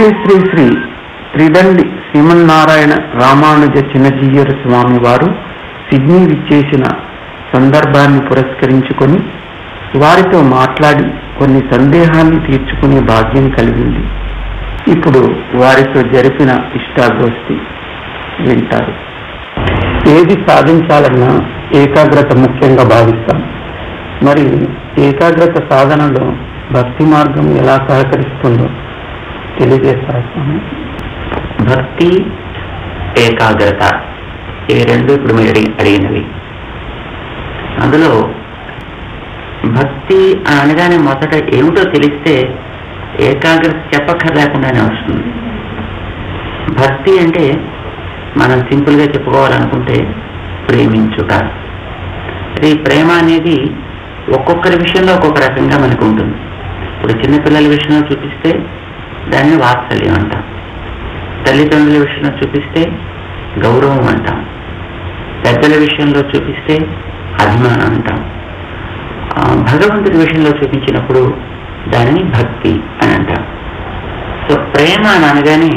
శ్రీ శ్రీ శ్రీ త్రిదండి శ్రీమన్నారాయణ రామానుజ చిన్నజీయర్ స్వామి వారు సిడ్నీ విచ్చేసిన సందర్భాన్ని పురస్కరించుకొని వారితో మాట్లాడి కొన్ని సందేహాన్ని తీర్చుకునే భాగ్యం కలిగింది ఇప్పుడు వారితో జరిపిన ఇష్టాగోష్ఠి వింటారు ఏది సాధించాలన్నా ఏకాగ్రత ముఖ్యంగా భావిస్తాం మరి ఏకాగ్రత సాధనలో భక్తి మార్గం ఎలా సహకరిస్తుందో తెలియజేస్తారా స్వామి భక్తి ఏకాగ్రత ఈ రెండు ఇప్పుడు మీరు అడిగి- అడిగినవి అందులో భక్తి అని అనగానే మొదట ఏమిటో తెలిస్తే ఏకాగ్రత చెప్పక్కర్ లేకుండానే వస్తుంది భక్తి అంటే మనం సింపుల్గా చెప్పుకోవాలనుకుంటే ప్రేమించుట ఈ ప్రేమ అనేది ఒక్కొక్కరి విషయంలో ఒక్కొక్క రకంగా మనకు ఉంటుంది ఇప్పుడు చిన్నపిల్లల విషయంలో చూపిస్తే దాన్ని వాత్సల్యం అంటాం తల్లిదండ్రుల విషయంలో చూపిస్తే గౌరవం అంటాం పెద్దల విషయంలో చూపిస్తే అభిమానం అంటాం ఆ, భగవంతుడి విషయంలో చూపించినప్పుడు దానిని భక్తి అని అంటాం సో ప్రేమ అని అనగానే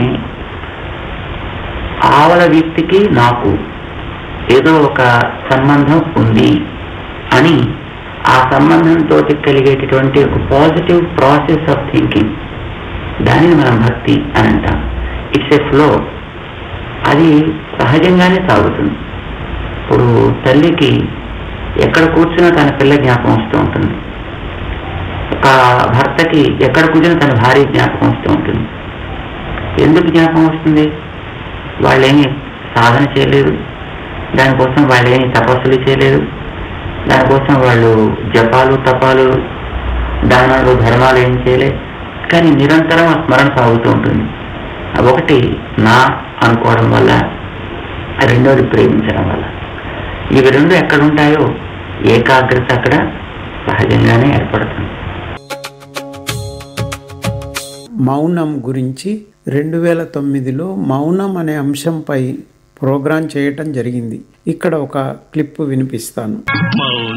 ఆవల వ్యక్తికి నాకు ఏదో ఒక సంబంధం ఉంది అని ఆ సంబంధంతో కలిగేటటువంటి ఒక పాజిటివ్ ప్రాసెస్ ఆఫ్ థింకింగ్ దానిని మనం భక్తి అని అంటాం ఇట్స్ ఏ ఫ్లో అది సహజంగానే సాగుతుంది ఇప్పుడు తల్లికి ఎక్కడ కూర్చున్నా తన పిల్ల జ్ఞాపకం వస్తూ ఉంటుంది ఒక భర్తకి ఎక్కడ కూర్చున్నా తన భార్య జ్ఞాపకం వస్తూ ఉంటుంది ఎందుకు జ్ఞాపకం వస్తుంది వాళ్ళేమి సాధన చేయలేదు దానికోసం వాళ్ళేమి తపస్సులు చేయలేదు దానికోసం వాళ్ళు జపాలు తపాలు దానాలు ధర్మాలు ఏం చేయలేదు కానీ నిరంతరం ఆ స్మరణ సాగుతూ ఉంటుంది ఒకటి నా అనుకోవడం వల్ల రెండోది ప్రేమించడం వల్ల ఇవి రెండు ఎక్కడ ఉంటాయో ఏకాగ్రత అక్కడ సహజంగానే ఏర్పడుతుంది మౌనం గురించి రెండు వేల తొమ్మిదిలో మౌనం అనే అంశంపై ప్రోగ్రాం చేయటం జరిగింది ఇక్కడ ఒక క్లిప్ వినిపిస్తాను